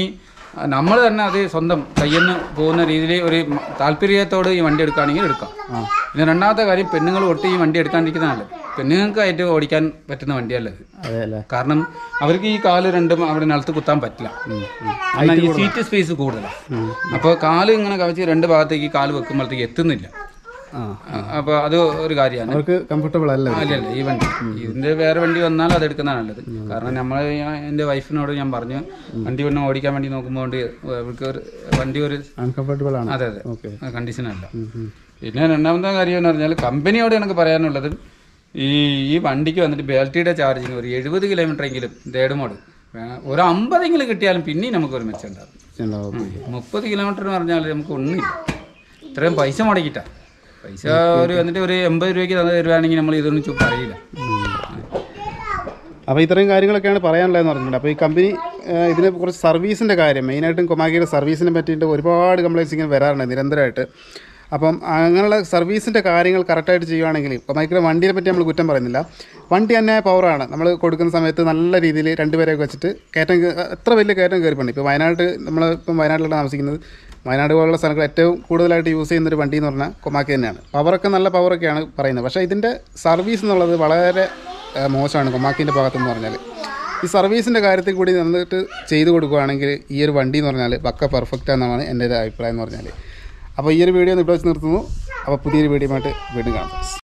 നമ്മൾ തന്നെ അത് സ്വന്തം കയ്യിൽ നിന്ന് പോകുന്ന രീതിയിൽ ഒരു മ- താല്പര്യത്തോട് ഈ വണ്ടി എടുക്കുകയാണെങ്കിൽ എടുക്കാം പിന്നെ രണ്ടാമത്തെ കാര്യം പെണ്ണുങ്ങൾ ഒട്ടും ഈ വണ്ടി എടുക്കാണ്ടിരിക്കുന്ന നല്ലത് പെണ്ണുങ്ങൾക്ക് ഓടിക്കാൻ പറ്റുന്ന വണ്ടിയല്ല ഇത് അതെ അല്ലേ കാരണം അവർക്ക് ഈ കാല് രണ്ടും അവിടെ നിലത്ത് കുത്താൻ പറ്റില്ല കാരണം ഈ സീറ്റ് സ്പേസ് കൂടുതലാണ് അപ്പോൾ കാല് ഇങ്ങനെ കവച്ച് രണ്ട് ഭാഗത്തേക്ക് ഈ കാല് വെക്കുമ്പോഴത്തേക്ക് എത്തുന്നില്ല ആ അപ്പോൾ അത് ഒരു കാര്യമാണ് അവർക്ക് കംഫർട്ടബിൾ അല്ല അല്ല അല്ല ഈ വണ്ടി ഇതിന്റെ വേറെ വണ്ടി വന്നാൽ അത് എടുക്കുന്നതാണ് നല്ലത് കാരണം നമ്മൾ എൻ്റെ വൈഫിനോട് ഞാൻ പറഞ്ഞു വണ്ടി പിന്നെ ഓടിക്കാൻ വേണ്ടി നോക്കുമ്പോൾ കൊണ്ട് അവർക്ക് ഒരു വണ്ടി ഒരു അൺകംഫർട്ടബിൾ ആണ് അതെ അതെ ഓക്കെ കണ്ടീഷനല്ല പിന്നെ രണ്ടാമത്തെ കാര്യം എന്ന് പറഞ്ഞാൽ കമ്പനിയോട് എനിക്ക് പറയാനുള്ളത് ഈ ഈ വണ്ടിക്ക് വന്നിട്ട് ബാറ്ററിയുടെ ചാർജിങ് ഒരു എഴുപത് കിലോമീറ്റർ എങ്കിലും തേർഡ് മോഡ് ഒരു അമ്പതെങ്കിലും കിട്ടിയാലും പിന്നെയും നമുക്കൊരു മെച്ചം ഉണ്ടാകും ഉണ്ടാവും മുപ്പത് കിലോമീറ്റർ എന്ന് പറഞ്ഞാൽ നമുക്ക് ഒന്നുമില്ല ഇത്രയും പൈസ മുടക്കിട്ടാ പൈസ ഒരു എന്നിട്ട് ഒരു എൺപത് രൂപയ്ക്ക് തന്നു തരുവാണെങ്കിൽ നമ്മൾ ഇതൊന്നും ചു- പറയില്ല അപ്പോൾ ഇത്രയും കാര്യങ്ങളൊക്കെയാണ് പറയാനുള്ളതെന്ന് പറഞ്ഞിട്ടുണ്ട് അപ്പോൾ ഈ കമ്പനി ഏഹ്, ഇതിനെ കുറച്ച് സർവീസിൻ്റെ കാര്യം മെയിനായിട്ടും കൊമാക്കിയുടെ സർവീസിനെ പറ്റിയിട്ട് ഒരുപാട് കംപ്ലൈൻറ്റ്സ് ഇങ്ങനെ വരാറുണ്ട് നിരന്തരമായിട്ട് അപ്പം അങ്ങനെയുള്ള സർവീസിൻ്റെ കാര്യങ്ങൾ കറക്റ്റായിട്ട് ചെയ്യുവാണെങ്കിൽ കൊമാക്കിയുടെ വണ്ടിയെ പറ്റി നമ്മൾ കുറ്റം പറയുന്നില്ല വണ്ടി തന്നെ പവറാണ് നമ്മൾ കൊടുക്കുന്ന സമയത്ത് നല്ല രീതിയിൽ രണ്ടുപേരെയൊക്കെ വെച്ചിട്ട് കയറ്റം കേ- എത്ര വലിയ കയറ്റം കയറിപ്പുണ്ട് ഇപ്പോൾ വയനാട് നമ്മൾ ഇപ്പം വയനാട്ടിലാണ് താമസിക്കുന്നത് വയനാട് പോലുള്ള സ്ഥലങ്ങൾ ഏറ്റവും കൂടുതലായിട്ട് യൂസ് ചെയ്യുന്നൊരു വണ്ടി എന്ന് പറഞ്ഞാൽ കൊമാക്കി തന്നെയാണ് പവറൊക്കെ നല്ല പവറൊക്കെയാണ് പറയുന്നത് പക്ഷേ ഇതിൻ്റെ സർവീസ് എന്നുള്ളത് വളരെ ഏഹ് മോശമാണ് കൊമാക്കിൻ്റെ ഭാഗത്തെന്ന് പറഞ്ഞാൽ ഈ സർവീസിൻ്റെ കാര്യത്തിൽ കൂടി നിന്നിട്ട് ചെയ്തു കൊടുക്കുകയാണെങ്കിൽ ഈ ഒരു വണ്ടി എന്ന് പറഞ്ഞാൽ പക്ക പെർഫെക്റ്റ് എന്നാണ് എൻ്റെ ഒരു അഭിപ്രായം എന്ന് പറഞ്ഞാൽ അപ്പോൾ ഈ ഒരു വീഡിയോ ഒന്ന് ഇവിടെ വെച്ച് നിർത്തുന്നു അപ്പോൾ പുതിയൊരു വീഡിയോ ആയിട്ട് വീണ്ടും കാണാം